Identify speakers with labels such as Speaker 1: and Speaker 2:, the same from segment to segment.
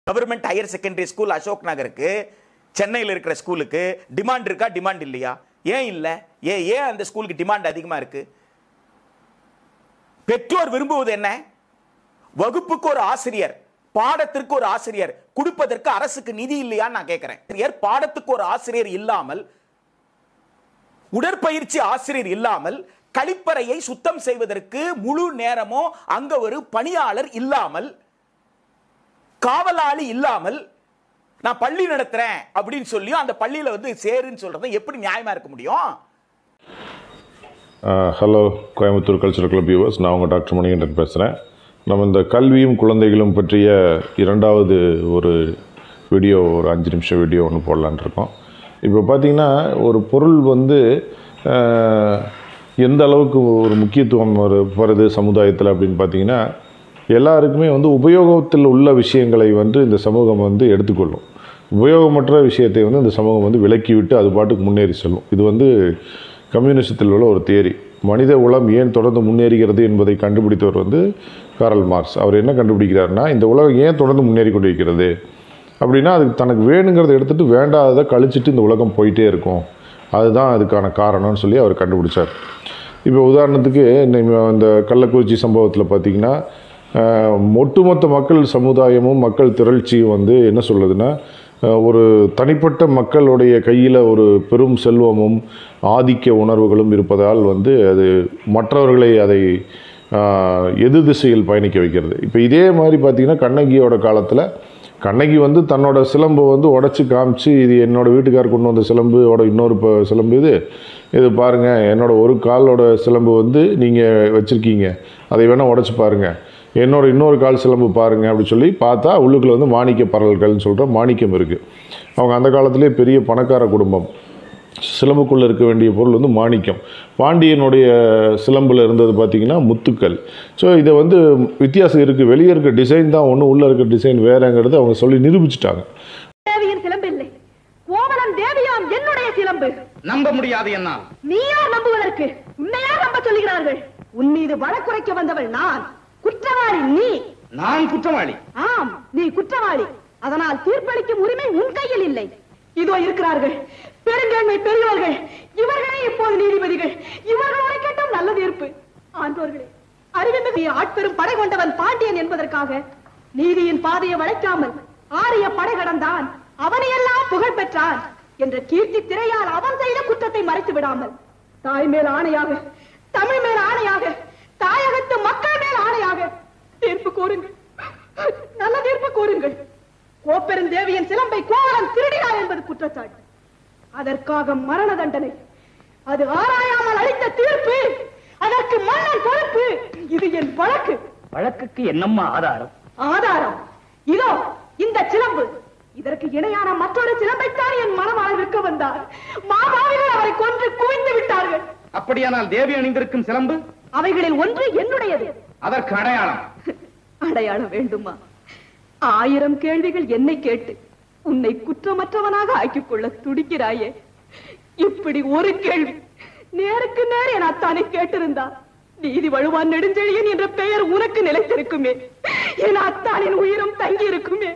Speaker 1: government higher secondary school Ashok நகருக்கு சென்னையில் இருக்கிற ஸ்கூலுக்கு டிமாண்ட் இருக்கா டிமாண்ட் இல்லையா ஏன் இல்லை ஏன் ஏன் அந்த ஸ்கூலுக்கு டிமாண்ட் அதிகமாக இருக்கு பெற்றோர் விரும்புவது என்ன வகுப்புக்கு ஒரு ஆசிரியர் பாடத்திற்கு ஒரு ஆசிரியர் கொடுப்பதற்கு அரசுக்கு நிதி இல்லையான்னு நான் கேட்கிறேன் ஆசிரியர் பாடத்துக்கு ஒரு ஆசிரியர் இல்லாமல் உடற்பயிற்சி ஆசிரியர் இல்லாமல் கழிப்பறையை சுத்தம் செய்வதற்கு முழு நேரமோ அங்க ஒரு பணியாளர் இல்லாமல் காவலாளி இல்லாமல் நான் பள்ளி நடத்துறேன் அப்படின்னு சொல்லியும் அந்த பள்ளியில வந்து சேருன்னு சொல்றது எப்படி நியாயமா இருக்க முடியும்
Speaker 2: hello Coimbatore cultural club viewers நான் உங்கள் டாக்டர் மணிகண்டன் பேசுகிறேன் நம்ம இந்த கல்வியும் குழந்தைகளும் பற்றிய இரண்டாவது ஒரு வீடியோ ஒரு அஞ்சு நிமிஷம் வீடியோ ஒன்று போடலான்னு இருக்கோம் இப்போ பார்த்தீங்கன்னா ஒரு பொருள் வந்து ஆஹ், எந்த அளவுக்கு ஒரு முக்கியத்துவம் ஒரு வருது சமுதாயத்தில் அப்படின்னு பார்த்தீங்கன்னா எல்லாருக்குமே வந்து உபயோகத்தில் உள்ள விஷயங்களை வந்து இந்த சமூகம் வந்து எடுத்துக்கொள்ளும் உபயோகமற்ற விஷயத்தை வந்து இந்த சமூகம் வந்து விலக்கி விட்டு அது பாட்டுக்கு முன்னேறி செல்லும் இது வந்து கம்யூனிசத்தில் உள்ள ஒரு தியரி மனித உலகம் ஏன் தொடர்ந்து முன்னேறுகிறது என்பதை கண்டுபிடித்தவர் வந்து காரல் மார்க்ஸ் அவர் என்ன கண்டுபிடிக்கிறாருன்னா இந்த உலகம் ஏன் தொடர்ந்து முன்னேறி கொண்டிருக்கிறது அப்படின்னா அதுக்கு தனக்கு வேணுங்கிறத எடுத்துட்டு வேண்டாததை கழிச்சிட்டு இந்த உலகம் போயிட்டே இருக்கும் அதுதான் அதுக்கான காரணம்னு சொல்லி அவர் கண்டுபிடிச்சார் இப்போ உதாரணத்துக்கு இந்த- இந்த கள்ளக்குறிச்சி சம்பவத்தில் பார்த்தீங்கன்னா ஆஹ், ஒட்டுமொத்த மக்கள் சமுதாயமும் மக்கள் திரட்சியும் வந்து என்ன சொல்லுதுன்னா ஆஹ், ஒரு தனிப்பட்ட மக்களுடைய கையில் ஒரு பெரும் செல்வமும் ஆதிக்க உணர்வுகளும் இருப்பதால் வந்து அது மற்றவர்களை அதை ஆஹ், எதிர் திசையில் பயணிக்க வைக்கிறது இப்போ இதே மாதிரி பார்த்தீங்கன்னா கண்ணகியோட காலத்தில் கண்ணகி வந்து தன்னோட சிலம்பை வந்து உடச்சி காமிச்சு இது என்னோட வீட்டுக்கார் கொண்டு வந்த சிலம்போட இன்னொரு ப சிலம்பு இது இது பாருங்கள் என்னோட ஒரு காலோட சிலம்பு வந்து நீங்கள் வச்சுருக்கீங்க அதை வேணால் உடச்சி பாருங்கள் என்னோட இன்னொரு கால் சிலம்பு பாருங்கள் அப்படி சொல்லி பார்த்தா உள்ளுக்குள்ள வந்து மாணிக்க பரல்கள்னு சொல்கிற மாணிக்கம் இருக்குது அவங்க அந்த காலத்திலே பெரிய பணக்கார குடும்பம் சிலம்புக்குள்ளே இருக்க வேண்டிய பொருள் வந்து மாணிக்கம் பாண்டியனுடைய சிலம்பில் இருந்தது பார்த்தீங்கன்னா முத்துக்கள் ஸோ இதை வந்து வித்தியாசம் இருக்குது வெளியே இருக்க டிசைன் தான் ஒன்று உள்ளே இருக்க டிசைன் வேறங்கிறது அவங்க சொல்லி நிரூபிச்சிட்டாங்க
Speaker 3: தேவியின் சிலம்பு இல்லை கோவலன் தேவியாம் என்னுடைய சிலம்பு
Speaker 4: நம்ப முடியாது என்னால்
Speaker 3: நீ யார் நம்புவதற்கு உன்னை யார் நம்ப சொல்லுகிறார்கள் உன் மீது வழக்குரைக்க வந்தவள் நான் குற்றவாளி நீ
Speaker 4: நான் குற்றவாளி
Speaker 3: ஆம் நீ குற்றவாளி அதனால் தீர்ப்பளிக்கும் உரிமை உன் கையில் இல்லை இதோ இருக்கிறார்கள் பெருங்கண்மை பெரியவர்கள் இவர்களே இப்போது நீதிபதிகள் இவர்களோட கேட்டும் நல்ல தீர்ப்பு ஆண்டோர்களே அறிவிமிகு ஆட்பெரும் படை கொண்டவன் பாண்டியன் என்பதற்காக நீதியின் பாதையை வளைக்காமல் ஆரிய படை கடந்தான் அவனையெல்லாம் புகழ் பெற்றான் என்ற கீர்த்தி திரையால் அவன் செய்த குற்றத்தை மறைத்து விடாமல் தாய் மேல் ஆணையாக தமிழ் மேல் ஆணையாக தாயகத்து மக்கள் மேல் ஆணையாக தீர்ப்பு கூறுங்கள் நல்ல தீர்ப்பு கூறுங்கள் கோப்பெருந்தேவியின் சிலம்பை கோவலன் திருடினார் என்பது குற்றச்சாட்டு அதற்காக மரண தண்டனை அது ஆராயாமல் அளித்த தீர்ப்பு அதற்கு மன்னன் பொறுப்பு இது என் வழக்கு
Speaker 4: வழக்குக்கு என்னம்மா ஆதாரம்
Speaker 3: ஆதாரம் இதோ இந்த சிலம்பு இதற்கு இணையான மற்றொரு சிலம்பைத்தான் என் மனமால் விற்க வந்தார் மாபாவிகள் அவரை கொன்று குவிந்து விட்டார்கள்
Speaker 4: அப்படியானால் தேவி அணிந்திருக்கும் சிலம்பு
Speaker 3: அவைகளில் ஒன்று என்னுடையது
Speaker 4: அதற்கு அடையாளம்
Speaker 3: அடையாளம் வேண்டுமா ஆயிரம் கேள்விகள் என்னை கேட்டு உன்னை குற்றமற்றவனாக ஆக்கிக் கொள்ள துடிக்கிறாயே இப்படி ஒரு கேள்வி நேருக்கு நேர் என் அத்தானை கேட்டிருந்தா நீதி வழுவான் நெடுஞ்செழியன் என்ற பெயர் உனக்கு நிலைத்திருக்குமே என் அத்தானின் உயிரும் தங்கி இருக்குமே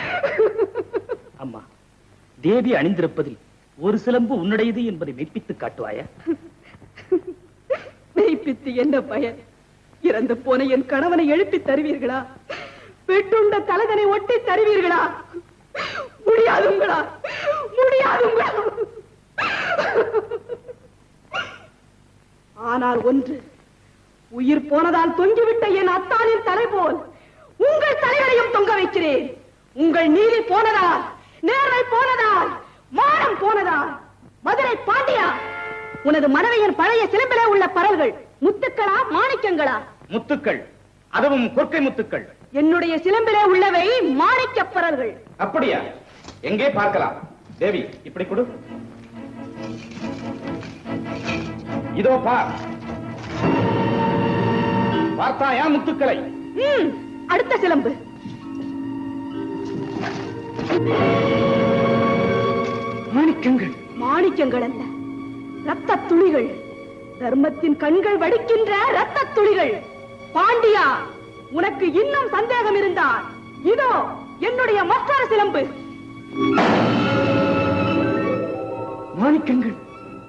Speaker 5: அம்மா தேவி அணிந்திருப்பதில் ஒரு சிலம்பு உன்னுடையது என்பதை மெய்ப்பித்து காட்டுவாயா
Speaker 3: மெய்ப்பித்து என்ன பயன் இறந்து போன என் கணவனை எழுப்பி தருவீர்களா வெட்டுண்ட தலதனை ஒட்டி தருவீர்களா முடியாதுங்களா முடியாதுங்களா ஆனால் ஒன்று உயிர் போனதால் தொங்கிவிட்ட என் அத்தானின் தலை போல் உங்கள் தலைகளையும் தொங்க வைக்கிறேன் உங்கள் நீதி போனதால் நேர்மை போனதால் மானம் போனதால் மதுரை பாண்டியா உனது மனைவியின் பழைய சிலம்பிலே உள்ள பரல்கள் முத்துக்களா மாணிக்கங்களா
Speaker 4: முத்துக்கள் அதுவும் கொற்கை முத்துக்கள்
Speaker 3: என்னுடைய சிலம்பிலே உள்ளவை மாணிக்கப் பரல்கள்
Speaker 4: அப்படியா எங்கே பார்க்கலாம் தேவி இப்படி கொடு இதோ பார் பார்த்தாயா முத்துக்களை
Speaker 3: ம், அடுத்த சிலம்பு
Speaker 4: மாணிக்கங்கள்
Speaker 3: மாணிக்கங்கள் அல்ல ரத்த துளிகள் தர்மத்தின் கண்கள் வடிக்கின்ற ரத்த துளிகள் பாண்டியா உனக்கு இன்னும் சந்தேகம் இருந்தால் இதோ என்னுடைய மற்றொரு சிலம்பு
Speaker 5: மாணிக்கங்கள்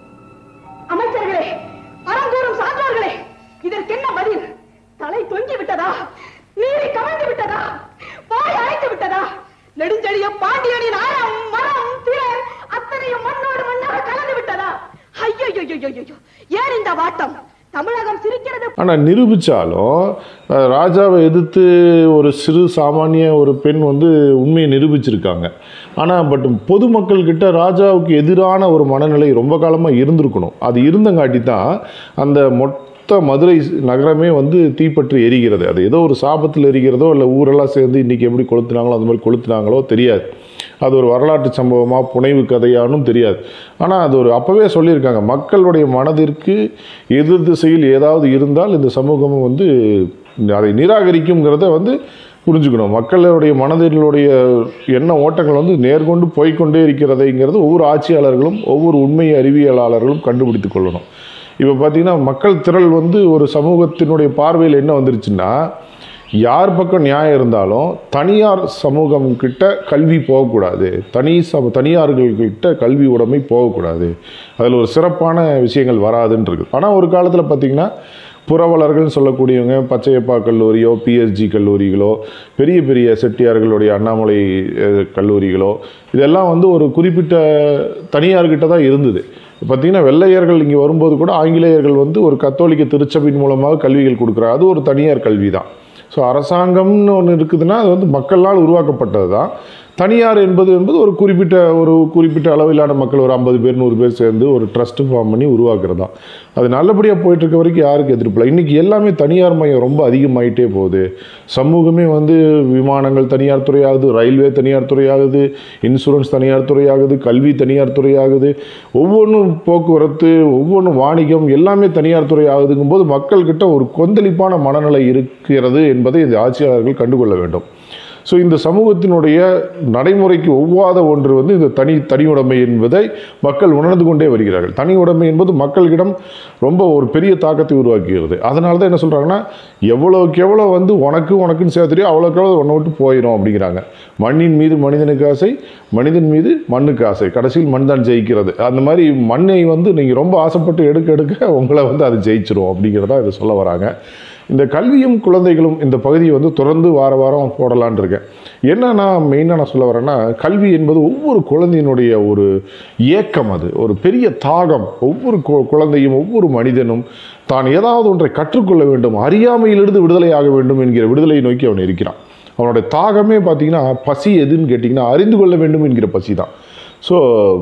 Speaker 3: அமைச்சர்களே அறங்கூறும் சான்றோர்களே இதற்கு என்ன பதில் தலை தொங்கி விட்டதா நீரை கவிழ்ந்து விட்டதா வாய் அழைத்து விட்டதா நெடுஞ்செழிய பாண்டியனின் அறம் மரம் திறன் அத்தனையும் மண்ணோடு மண்ணாக கலந்து விட்டதா ஐயோ ஏன் இந்த வாட்டம் தமிழகம் சிரிக்கிறது
Speaker 2: ஆனால் நிரூபித்தாலும் அஹ், ராஜாவை எதிர்த்து ஒரு சிறு சாமானிய ஒரு பெண் வந்து உண்மையை நிரூபிச்சிருக்காங்க ஆனால் பட் பொதுமக்கள்கிட்ட ராஜாவுக்கு எதிரான ஒரு மனநிலை ரொம்ப காலமாக இருந்திருக்கணும் அது இருந்தங்காட்டி தான் அந்த மொத்த மதுரை நகரமே வந்து தீப்பற்றி எரிகிறது அது ஏதோ ஒரு சாபத்தில் எரிகிறதோ இல்லை ஊரெல்லாம் சேர்ந்து இன்றைக்கி எப்படி கொளுத்துனாங்களோ அந்த மாதிரி கொளுத்துனாங்களோ தெரியாது அது ஒரு வரலாற்று சம்பவமாக புனைவு கதையானும் தெரியாது ஆனால் அது ஒரு அப்போவே சொல்லியிருக்காங்க மக்களுடைய மனதிற்கு எதிர் திசையில் ஏதாவது இருந்தால் இந்த சமூகம் வந்து அதை நிராகரிக்குங்கிறத வந்து புரிஞ்சுக்கணும் மக்களுடைய மனதிலுடைய எண்ண ஓட்டங்கள் வந்து நேர்கொண்டு போய்க்கொண்டே இருக்கிறதைங்கிறது ஒவ்வொரு ஆட்சியாளர்களும் ஒவ்வொரு உண்மை அறிவியலாளர்களும் கண்டுபிடித்து கொள்ளணும் இப்போ பார்த்தீங்கன்னா மக்கள் திரள் வந்து ஒரு சமூகத்தினுடைய பார்வையில் என்ன வந்துருச்சுன்னா யார் பக்கம் நியாயம் இருந்தாலும் தனியார் சமூகம் கிட்ட கல்வி போகக்கூடாது தனி சம தனியார்கள் கிட்ட கல்வி உடைமை போகக்கூடாது அதில் ஒரு சிறப்பான விஷயங்கள் வராதுன்னு இருக்குது ஆனால் ஒரு காலத்தில் பார்த்திங்கன்னா புரவலர்கள்னு சொல்லக்கூடியவங்க பச்சையப்பா கல்லூரியோ பிஎஸ்ஜி கல்லூரிகளோ பெரிய பெரிய செட்டியார்களுடைய அண்ணாமலை அஹ், கல்லூரிகளோ இதெல்லாம் வந்து ஒரு குறிப்பிட்ட தனியார்கிட்ட தான் இருந்தது பார்த்தீங்கன்னா வெள்ளையர்கள் இங்கே வரும்போது கூட ஆங்கிலேயர்கள் வந்து ஒரு கத்தோலிக்க திருச்சபையின் மூலமாக கல்விகள் கொடுக்குறாங்க அது ஒரு தனியார் கல்வி தான் ஸோ அரசாங்கம்னு ஒன்று இருக்குதுன்னா அது வந்து மக்களால் உருவாக்கப்பட்டது தான் தனியார் என்பது என்பது ஒரு குறிப்பிட்ட ஒரு குறிப்பிட்ட அளவிலான மக்கள் ஒரு ஐம்பது பேர் நூறு பேர் சேர்ந்து ஒரு ட்ரஸ்ட் ஃபார்ம் பண்ணி உருவாக்குறது தான் அது நல்லபடியாக போயிட்டு இருக்க வரைக்கும் யாருக்கு எதிர்ப்பில்லை இன்றைக்கி எல்லாமே தனியார் மையம் ரொம்ப அதிகமாயிட்டே போகுது சமூகமே வந்து விமானங்கள் தனியார் துறையாகுது ரயில்வே தனியார் துறையாகுது இன்சூரன்ஸ் தனியார் துறையாகுது கல்வி தனியார் துறையாகுது ஒவ்வொன்றும் போக்குவரத்து ஒவ்வொன்றும் வாணிகம் எல்லாமே தனியார் துறை ஆகுதுங்கும் போது மக்கள்கிட்ட ஒரு கொந்தளிப்பான மனநிலை இருக்கிறது என்பதை இந்த ஆட்சியாளர்கள் கண்டுகொள்ள வேண்டும் ஸோ இந்த சமூகத்தினுடைய நடைமுறைக்கு ஒவ்வாத ஒன்று வந்து இந்த தனி தனி உடைமை என்பதை மக்கள் உணர்ந்து கொண்டே வருகிறார்கள் தனி உடைமை என்பது மக்களிடம் ரொம்ப ஒரு பெரிய தாக்கத்தை உருவாக்குகிறது அதனால தான் என்ன சொல்கிறாங்கன்னா எவ்வளோக்கு எவ்வளோ வந்து உனக்கு உனக்குன்னு சேர்த்துறியோ அவ்வளோக்கு எவ்வளோ உன்னை விட்டு போயிடும் அப்படிங்கிறாங்க மண்ணின் மீது மனிதனுக்கு ஆசை மனிதன் மீது மண்ணுக்கு ஆசை கடைசியில் மண் தான் ஜெயிக்கிறது அந்த மாதிரி மண்ணை வந்து நீங்கள் ரொம்ப ஆசைப்பட்டு எடுக்க எடுக்க உங்களை வந்து அது ஜெயிச்சிரும் அப்படிங்கிறதா இதை சொல்ல வராங்க இந்த கல்வியும் குழந்தைகளும் இந்த பகுதியை வந்து தொடர்ந்து வார வாரம் போடலான் இருக்கேன் என்ன நான் மெயினாக நான் சொல்ல வரேன்னா கல்வி என்பது ஒவ்வொரு குழந்தையினுடைய ஒரு ஏக்கம் அது ஒரு பெரிய தாகம் ஒவ்வொரு கு- குழந்தையும் ஒவ்வொரு மனிதனும் தான் ஏதாவது ஒன்றை கற்றுக்கொள்ள வேண்டும் அறியாமையிலிருந்து விடுதலையாக வேண்டும் என்கிற விடுதலையை நோக்கி அவன் இருக்கிறான் அவனுடைய தாகமே பார்த்தீங்கன்னா பசி எதுன்னு கேட்டிங்கன்னா அறிந்து கொள்ள வேண்டும் என்கிற பசி தான் ஸோ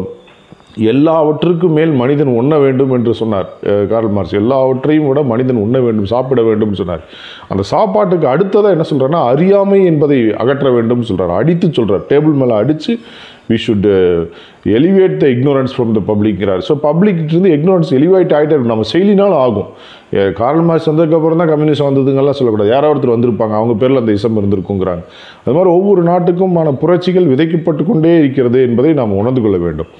Speaker 2: எல்லாவற்றுக்கும் மேல் மனிதன் உண்ண வேண்டும் என்று சொன்னார் அஹ் கார்ல் மார்க்ஸ் எல்லாவற்றையும் விட மனிதன் உண்ண வேண்டும் சாப்பிட வேண்டும் சொன்னார் அந்த சாப்பாட்டுக்கு அடுத்ததாக என்ன சொல்றாருன்னா அறியாமை என்பதை அகற்ற வேண்டும் சொல்றார் அடித்து சொல்றார் டேபிள் மேலே அடித்து we should elevate the ignorance from the பப்ளிக்கிறார் ஸோ பப்ளிக்கிட்டேருந்து ignorance எலிவேட் ஆகிட்டே இருக்கும் நம்ம செயலினாலும் ஆகும் அஹ் கார்ல் மார்க்ஸ் வந்ததுக்கப்புறம் தான் கம்யூனிஸ்ட் வந்ததுங்கெல்லாம் சொல்லக்கூடாது யாரோ ஒருத்தர் வந்திருப்பாங்க அவங்க பேரில் அந்த இசம் இருந்திருக்குங்கிறாங்க அது மாதிரி ஒவ்வொரு நாட்டுக்குமான புரட்சிகள் விதைக்கப்பட்டு கொண்டே இருக்கிறது என்பதை நாம் உணர்ந்து கொள்ள வேண்டும்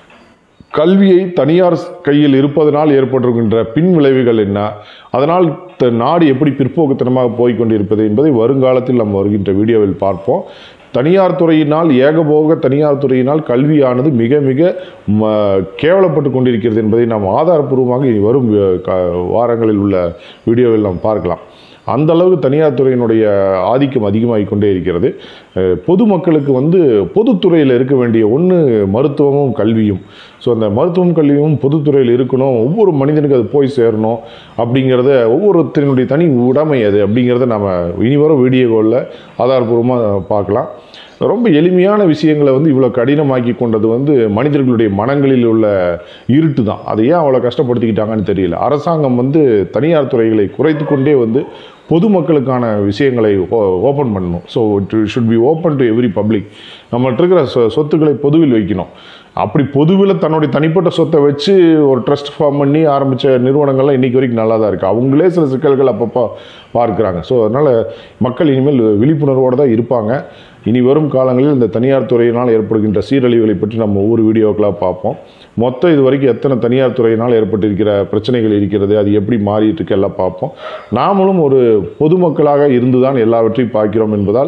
Speaker 2: கல்வியை தனியார் கையில் இருப்பதனால் ஏற்பட்டிருக்கின்ற பின் விளைவுகள் என்ன அதனால் த- நாடு எப்படி பிற்போக்குத்தனமாக போய்க் கொண்டிருப்பது என்பதை வருங்காலத்தில் நாம் வருகின்ற வீடியோவில் பார்ப்போம் தனியார் துறையினால் ஏகபோக தனியார் துறையினால் கல்வியானது மிக மிக ம, கேவலப்பட்டு கொண்டிருக்கிறது என்பதை நாம் ஆதாரப்பூர்வமாக இனி வரும் அஹ், க- வாரங்களில் உள்ள வீடியோவில் நாம் பார்க்கலாம் அந்த அளவுக்கு தனியார் துறையினுடைய ஆதிக்கம் அதிகமாகிக் கொண்டே இருக்கிறது அஹ் பொதுமக்களுக்கு வந்து பொதுத்துறையில் இருக்க வேண்டிய ஒன்று மருத்துவமும் கல்வியும் ஸோ அந்த மருத்துவம் கல்வியும் பொதுத்துறையில் இருக்கணும் ஒவ்வொரு மனிதனுக்கு அது போய் சேரணும் அப்படிங்கிறத ஒவ்வொருத்தரினுடைய தனி உடைமை அது அப்படிங்கிறத நம்ம இனி வரும் வீடியோவில் ஆதாரபூர்வமாக பார்க்கலாம் ரொம்ப எளிமையான விஷயங்களை வந்து இவ்வளோ கடினமாக்கி கொண்டது வந்து மனிதர்களுடைய மனங்களில் உள்ள இருட்டு தான் அதை ஏன் அவ்வளோ கஷ்டப்படுத்திக்கிட்டாங்கன்னு தெரியல அரசாங்கம் வந்து தனியார் துறைகளை குறைத்து கொண்டே வந்து பொதுமக்களுக்கான விஷயங்களை ஓப்பன் பண்ணணும் so it should be open to every public நம்மள்ட்ட இருக்கிற சொ- சொத்துக்களை பொதுவில் வைக்கணும் அப்படி பொதுவில் தன்னுடைய தனிப்பட்ட சொத்தை வச்சு ஒரு ட்ரஸ்ட் ஃபார்ம் பண்ணி ஆரம்பித்த நிறுவனங்கள்லாம் இன்றைக்கி வரைக்கும் நல்லா தான் இருக்குது அவங்களே சில சிக்கல்கள் அப்பப்போ பார்க்குறாங்க ஸோ அதனால் மக்கள் இனிமேல் விழிப்புணர்வோடு தான் இருப்பாங்க இனி வரும் காலங்களில் இந்த தனியார் துறையினால் ஏற்படுகின்ற சீரழிவுகளை பற்றி நம்ம ஒவ்வொரு வீடியோக்களாக பார்ப்போம் மொத்தம் இது வரைக்கும் எத்தனை தனியார் துறையினால் ஏற்பட்டிருக்கிற பிரச்சனைகள் இருக்கிறது அது எப்படி மாறிட்டு இருக்கு எல்லாம் பார்ப்போம் நாமளும் ஒரு பொதுமக்களாக இருந்து தான் எல்லாவற்றையும் பார்க்கிறோம் என்பதால்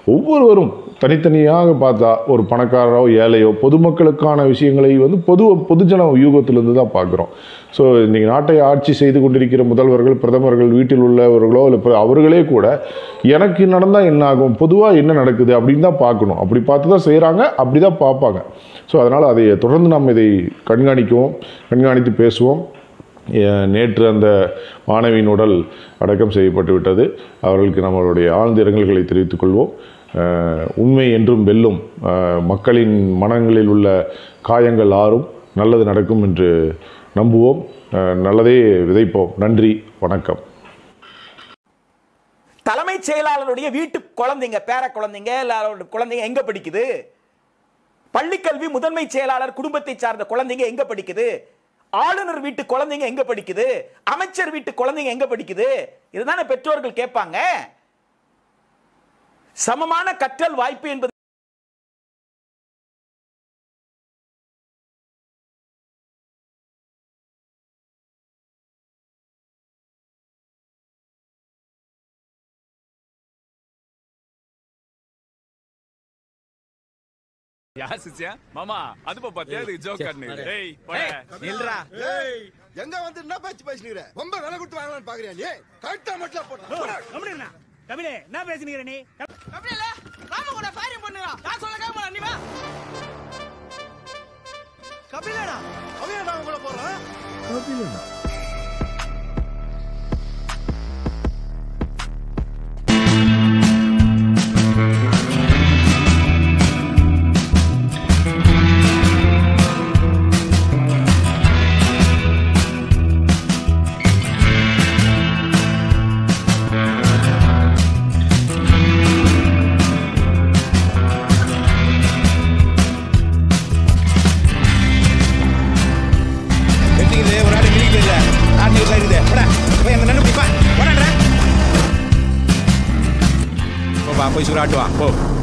Speaker 2: ஒவ்வொருவரும் தனித்தனியாக பார்த்தா ஒரு பணக்காரரோ ஏழையோ பொதுமக்களுக்கான விஷயங்களை வந்து பொது பொதுஜன யூகத்திலிருந்து தான் பார்க்குறோம் ஸோ இன்றைக்கி நாட்டை ஆட்சி செய்து கொண்டிருக்கிற முதல்வர்கள் பிரதமர்கள் வீட்டில் உள்ளவர்களோ இல்லை பிற- அவர்களே கூட எனக்கு நடந்தால் என்ன ஆகும் பொதுவாக என்ன நடக்குது அப்படின்னு தான் பார்க்கணும் அப்படி பார்த்து தான் செய்கிறாங்க அப்படி தான் பார்ப்பாங்க ஸோ அதனால் அதை தொடர்ந்து நாம் இதை கண்காணிக்குவோம் கண்காணித்து பேசுவோம் ஏ- நேற்று அந்த மாணவியின் உடல் அடக்கம் செய்யப்பட்டு விட்டது அவர்களுக்கு நம்மளுடைய ஆழ்ந்த இரங்கல்களை தெரிவித்துக் கொள்வோம் அஹ், உண்மை என்றும் வெல்லும் அஹ், மக்களின் மனங்களில் உள்ள காயங்கள் ஆறும் நல்லது நடக்கும் என்று நம்புவோம் அஹ், நல்லதே விதைப்போம் நன்றி வணக்கம்
Speaker 1: தலைமைச் செயலாளருடைய வீட்டு குழந்தைங்க பேர குழந்தைங்க இல்ல அவரோட குழந்தைங்க எங்க படிக்குது பள்ளிக்கல்வி முதன்மை செயலாளர் குடும்பத்தை சார்ந்த குழந்தைங்க எங்க படிக்குது ஆளுநர் வீட்டு குழந்தைங்க எங்க படிக்குது அமைச்சர் வீட்டு குழந்தைங்க எங்க படிக்குது இதுதானே பெற்றோர்கள் கேட்பாங்க சமமான கற்றல் வாய்ப்பு என்பது
Speaker 6: யார் சிச்சியா மாமா அது பாத்தியா இது ஜோக் காட்டுனது டேய் போடா
Speaker 1: நில்றா
Speaker 7: ஏய் எங்க வந்து என்ன பேச்சு பேசினுற ரொம்ப விலை கொடுத்து வாங்கலாம்னு பாக்குறியா நீ கரெக்டா மட்டும் போட்டு
Speaker 5: கபிலே என்ன பேசுனீங்க நீ
Speaker 7: கபிலடா அவன் நான் உங்களை போறேன்
Speaker 4: வெட்டிக்குது ஒரு ஆள் மிதிக்குது இல்ல ஆட்டு வீட்டுல இருக்குது போடா போய் அங்க நின்று பிடிப்பா போடான்றா போப்பா போய் சூறாட்டுவா போ